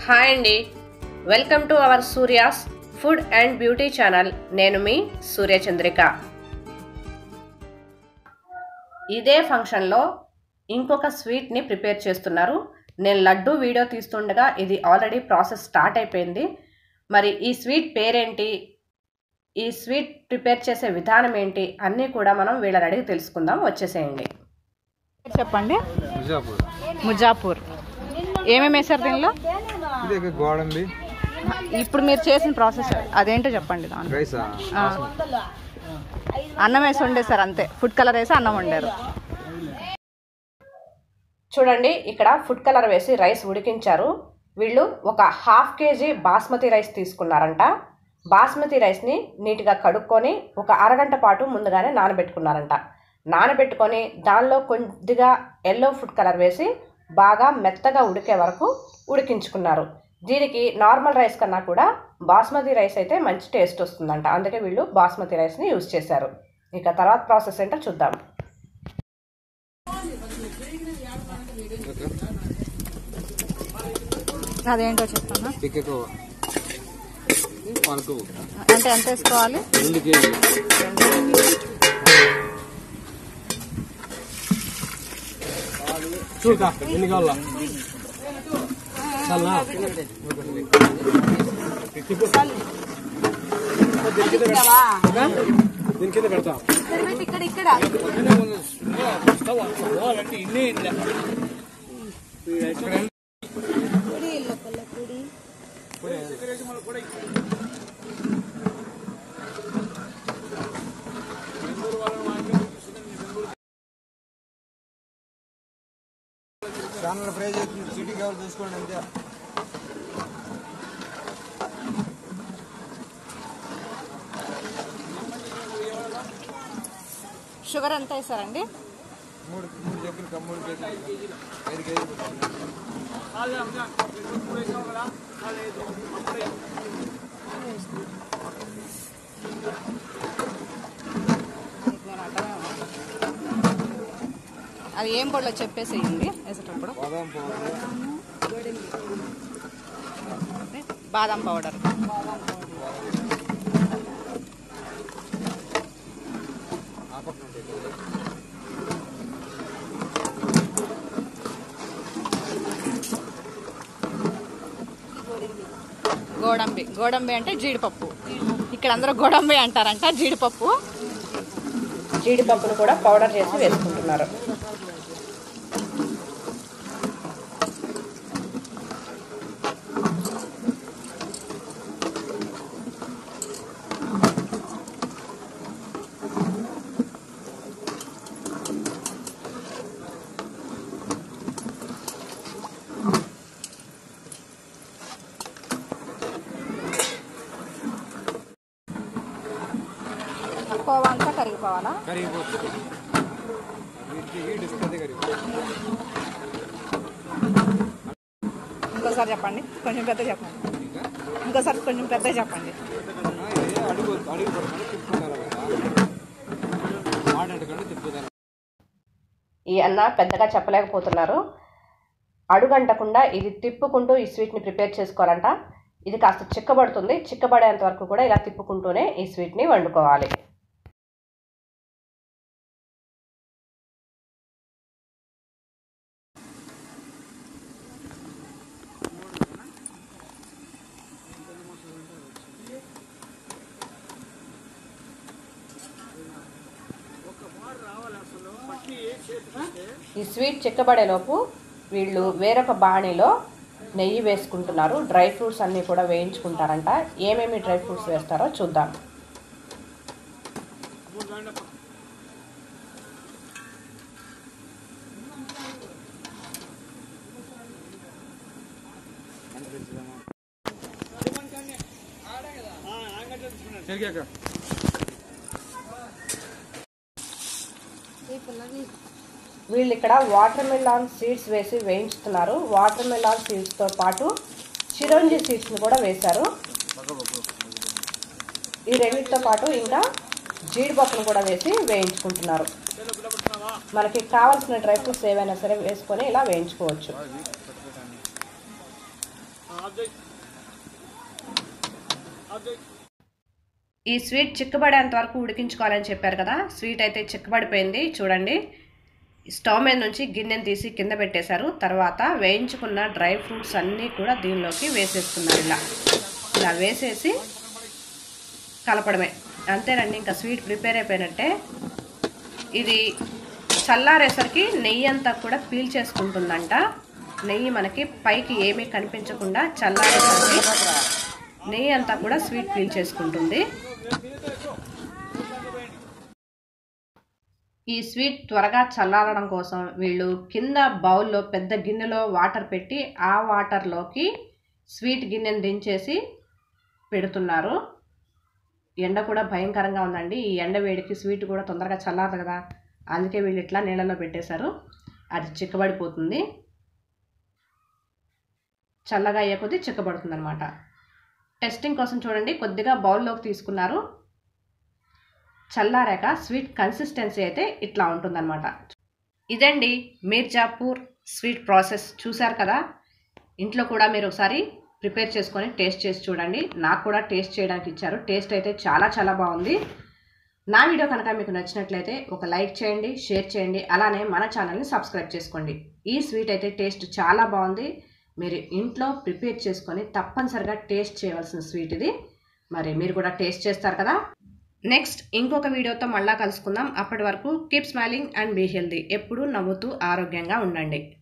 Hi అండి welcome to our Surya's food and beauty channel నేను మీ సూర్యచంద్రిక ఇదే ఫంక్షన్లో ఇంకొక స్వీట్ని ప్రిపేర్ చేస్తున్నారు నేను లడ్డు వీడియో తీస్తుండగా ఇది ఆల్రెడీ ప్రాసెస్ స్టార్ట్ అయిపోయింది మరి ఈ స్వీట్ పేరేంటి ఈ స్వీట్ ప్రిపేర్ చేసే విధానం ఏంటి అన్నీ కూడా మనం వీళ్ళని అడిగి తెలుసుకుందాం వచ్చేసేయండి చెప్పండి బిజాపూర్ ముజాపూర్ ఏమేమి వేసారు దీనిలో ఇది గోడంబి ఇప్పుడు మీరు చేసిన ప్రాసెస్ అదేంటో చెప్పండి దాని రైసా ఆ. అన్నం వేసి వండేసారు అంతే ఫుడ్ కలర్ వేసి అన్నం వండారు చూడండి ఇక్కడ ఫుడ్ కలర్ వేసి రైస్ ఉడికించారు వీళ్ళు ఒక హాఫ్ కేజీ బాస్మతి రైస్ తీసుకున్నారంట బాస్మతి రైస్ని నీట్గా కడుక్కొని ఒక అరగంట పాటు ముందుగానే నానబెట్టుకున్నారంట నానబెట్టుకొని దానిలో కొద్దిగా ఎల్లో ఫుడ్ కలర్ వేసి బాగా మెత్తగా ఉడికే వరకు ఉడికించుకున్నారు దీనికి నార్మల్ రైస్ కన్నా కూడా బాస్మతి రైస్ అయితే మంచి టేస్ట్ వస్తుందంట అందుకే వీళ్ళు బాస్మతి రైస్ని యూజ్ చేశారు ఇక తర్వాత ప్రాసెస్ ఏంటో చూద్దాం అదేంటో చెప్పండి చిక్కకు పలుకు అంటే ఎంత వేసుకోవాలి రెండు కేజీ చూడకా ఎన్ని కావాలా చాలా దీని కింద పెడతా ఇక్కడ ఇక్కడ ఛానల్ ఫ్రై చేసి సిటీ కావాలి చూసుకోండి అంతే షుగర్ ఎంత వేసారండి మూడు మూడు చెప్పిన మూడు కేజీ ఐదు కేజీ అది ఏం పొడిలో చెప్పేసేయండి వేసేటప్పుడు బాదాం పౌడర్ బాదం పౌడర్ ఆ పక్కన ఉంటుంది. గోడంబి గోడంబి అంటే జీడిపప్పు ఇక్కడ అందరూ గోడంబి అంటారంట జీడిపప్పు జీడిపప్పును కూడా పౌడర్ చేసి వేసుకుంటున్నారు కోవా అంతా కరిగిపోవాలా కరిగిపోతుంది వీటికి హీట్ ఇస్తుంది కరిగిపోతుంది ఇంకోసారి చెప్పండి కొంచెం పెద్ద చెప్పండి ఇంకా ఇంకోసారి కొంచెం పెద్ద చెప్పండి ఆ, ఇది అడుగు అడుగు పడుతుంది తిప్పుతున్నారు కదా మాట్లాడకుండా తిప్పుతారు ఈ అన్న పెద్దగా చెప్పలేకపోతున్నారు అడుగంటకుండా ఇది తిప్పుకుంటూ ఈ స్వీట్ని ప్రిపేర్ చేసుకోవాలంట ఇది కాస్త చిక్కబడుతుంది చిక్కబడేంత వరకు కూడా ఇలా తిప్పుకుంటూనే ఈ స్వీట్ని వండుకోవాలి ఈ స్వీట్ చిక్కబడేలోపు వీళ్ళు వేరొక బాణీలో నెయ్యి వేసుకుంటున్నారు డ్రై ఫ్రూట్స్ అన్నీ కూడా వేయించుకుంటారంట ఏమేమి డ్రై ఫ్రూట్స్ వేస్తారో చూద్దాం సరిగాక వీళ్ళు ఇక్కడ వాటర్ మిలాన్ సీడ్స్ వేసి వేయించుతున్నారు వాటర్ మిలాన్ సీడ్స్తో పాటు చిరంజి సీడ్స్ని కూడా వేశారు ఈ రెండింటితో పాటు ఇంకా జీడిపప్పును కూడా వేసి వేయించుకుంటున్నారు మనకి కావాల్సిన డ్రై ఫ్రూట్స్ ఏవైనా సరే వేసుకొని ఇలా వేయించుకోవచ్చు ఈ స్వీట్ చిక్కబడేంత వరకు ఉడికించుకోవాలని చెప్పారు కదా స్వీట్ అయితే చిక్కబడిపోయింది చూడండి స్టవ్ మీద నుంచి గిన్నెని తీసి కింద పెట్టేశారు తర్వాత వేయించుకున్న డ్రై ఫ్రూట్స్ అన్నీ కూడా దీనిలోకి వేసేస్తున్నారు ఇలా ఇలా వేసేసి కలపడమే అంతేనండి ఇంకా స్వీట్ ప్రిపేర్ అయిపోయినట్టే ఇది చల్లారేసరికి నెయ్యి అంతా కూడా పీల్ చేసుకుంటుందంట నెయ్యి మనకి పైకి ఏమీ కనిపించకుండా చల్లారేసరికి నెయ్యి అంతా కూడా స్వీట్ పీల్ చేసుకుంటుంది ఈ స్వీట్ త్వరగా చల్లారడం కోసం వీళ్ళు కింద బౌల్లో పెద్ద గిన్నెలో వాటర్ పెట్టి ఆ వాటర్లోకి స్వీట్ గిన్నెని దించేసి పెడుతున్నారు ఎండ కూడా భయంకరంగా ఉందండి ఈ ఎండ వేడికి స్వీట్ కూడా తొందరగా చల్లారదు కదా అందుకే వీళ్ళు ఇట్లా నీళ్ళలో పెట్టేశారు అది చిక్కబడిపోతుంది చల్లగా అయ్యే కొద్దీ చిక్కబడుతుంది అనమాట టెస్టింగ్ కోసం చూడండి కొద్దిగా బౌల్లోకి తీసుకున్నారు చల్లారాక స్వీట్ కన్సిస్టెన్సీ అయితే ఇట్లా ఉంటుందన్నమాట ఇదండి మీర్జాపూర్ స్వీట్ ప్రాసెస్ చూశారు కదా ఇంట్లో కూడా మీరు ఒకసారి ప్రిపేర్ చేసుకొని టేస్ట్ చేసి చూడండి నాకు కూడా టేస్ట్ చేయడానికి ఇచ్చారు టేస్ట్ అయితే చాలా చాలా బాగుంది నా వీడియో కనుక మీకు నచ్చినట్లయితే ఒక లైక్ చేయండి షేర్ చేయండి అలానే మన ఛానల్ని సబ్స్క్రైబ్ చేసుకోండి ఈ స్వీట్ అయితే టేస్ట్ చాలా బాగుంది మీరు ఇంట్లో ప్రిపేర్ చేసుకొని తప్పనిసరిగా టేస్ట్ చేయవలసిన స్వీట్ ఇది మరి మీరు కూడా టేస్ట్ చేస్తారు కదా నెక్స్ట్ ఇంకొక వీడియోతో మళ్ళా కలుసుకుందాం అప్పటి వరకు keep smiling and be healthy ఎప్పుడూ నవ్వుతూ ఆరోగ్యంగా ఉండండి